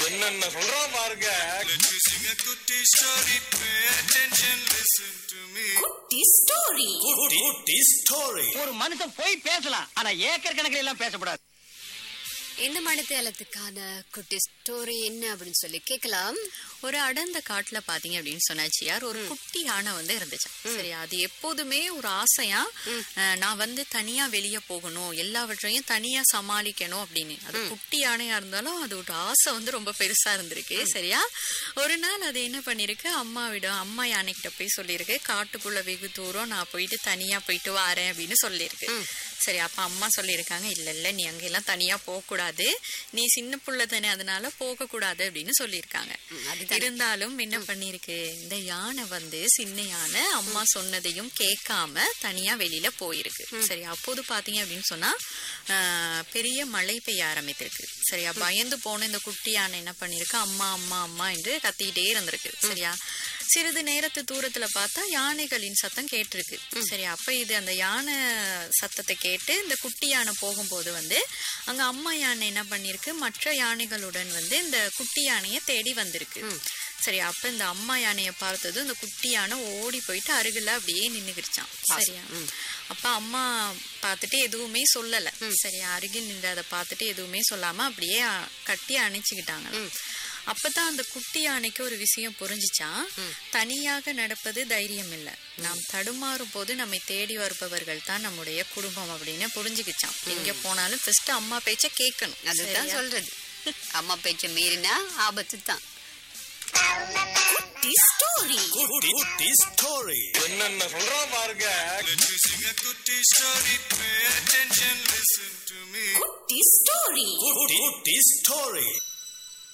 என்னென்ன சொல்றான் பாருங்க Let me sing a kutti story. Pay attention, listen to me. குட்டி ஸ்டோரி குட்டி ஸ்டோரி ஒரு மனுஷன் போய் பேசலாம் ஆனா ஏக்கர் கணக்கில் எல்லாம் பேசக்கூடாது இந்த மனத்தேலத்துக்கான குட்டி ஸ்டோரி என்ன அப்படின்னு சொல்லி கேட்கலாம் ஒரு அடர்ந்த காட்டுல பாத்தீங்க அப்படின்னு சொன்னாச்சியார் ஒரு குட்டி யானை வந்து இருந்துச்சு சரி அது எப்போதுமே ஒரு ஆசையா அஹ், நான் வந்து தனியா வெளிய போகணும் எல்லாவற்றையும் தனியா சமாளிக்கணும் அப்படின்னு அது குட்டி யானையா இருந்தாலும் அதோட ஆசை வந்து ரொம்ப பெருசா இருந்திருக்கு சரியா ஒரு நாள் அது என்ன பண்ணிருக்கு அம்மாவிடம் அம்மா யானைகிட்ட போய் சொல்லியிருக்கு காட்டுக்குள்ள வெகு தூரம் நான் போயிட்டு தனியா போயிட்டு வரேன் அப்படின்னு சொல்லியிருக்கு சரி அப்ப அம்மா சொல்லியிருக்காங்க இல்ல இல்ல நீ அங்கெல்லாம் தனியா போக கூடாது நீ சின்ன புள்ள தானே அதனால போக கூடாது அப்படின்னு சொல்லியிருக்காங்க இருந்தாலும் என்ன பண்ணிருக்கு இந்த யானை வந்து சின்ன யானை அம்மா சொன்னதையும் கேட்காம தனியா வெளியில போயிருக்கு சரி அப்போது பாத்தீங்க அப்படின்னு சொன்னா ஆஹ், பெரிய மழை பெய்ய ஆரம்பித்திருக்கு சரியா பயந்து போன இந்த குட்டி யானை என்ன பண்ணிருக்கு அம்மா அம்மா அம்மா என்று கத்திக்கிட்டே இருந்திருக்கு சரியா சிறிது நேரத்து தூரத்துல பார்த்தா யானைகளின் சத்தம் கேட்டிருக்கு சரி அப்ப இது அந்த யானை சத்தத்தை கேட்டு இந்த குட்டி யானை போகும்போது வந்து அங்க அம்மா யானை என்ன பண்ணிருக்கு மற்ற யானைகளுடன் வந்து இந்த குட்டி யானையை தேடி வந்திருக்கு சரி அப்ப இந்த அம்மா யானையை பார்த்ததும் இந்த குட்டி யானை ஓடி போயிட்டு அருகில அப்படியே நின்னுக்கிருச்சான் சரியா அப்ப அம்மா பார்த்துட்டு எதுவுமே சொல்லல சரி அருகில் நின்று அதை பார்த்துட்டு எதுவுமே சொல்லாம அப்படியே அ- கட்டி அணைச்சுக்கிட்டாங்க அப்பதான் அந்த குட்டி யானைக்கு ஒரு விஷயம் புரிஞ்சுச்சான் தனியாக நடப்பது தைரியம் இல்ல நாம் தடுமாறும் போது நம்மை தேடி வருபவர்கள் தான் நம்முடைய குடும்பம் அப்படின்னு புரிஞ்சுக்கிச்சான் எங்க போனாலும் ஃபர்ஸ்ட் அம்மா பேச்ச கேட்கணும் அதுதான் சரியா? சொல்றது அம்மா பேச்ச மீறினா ஆபத்து தான் குட்டி ஸ்டோரி குட்டி ஸ்டோரி என்னென்ன சொல்றான் பாருங்க Let me sing a kutti story. Pay attention, listen to me. குட்டி ஸ்டோரி குட்டி ஸ்டோரி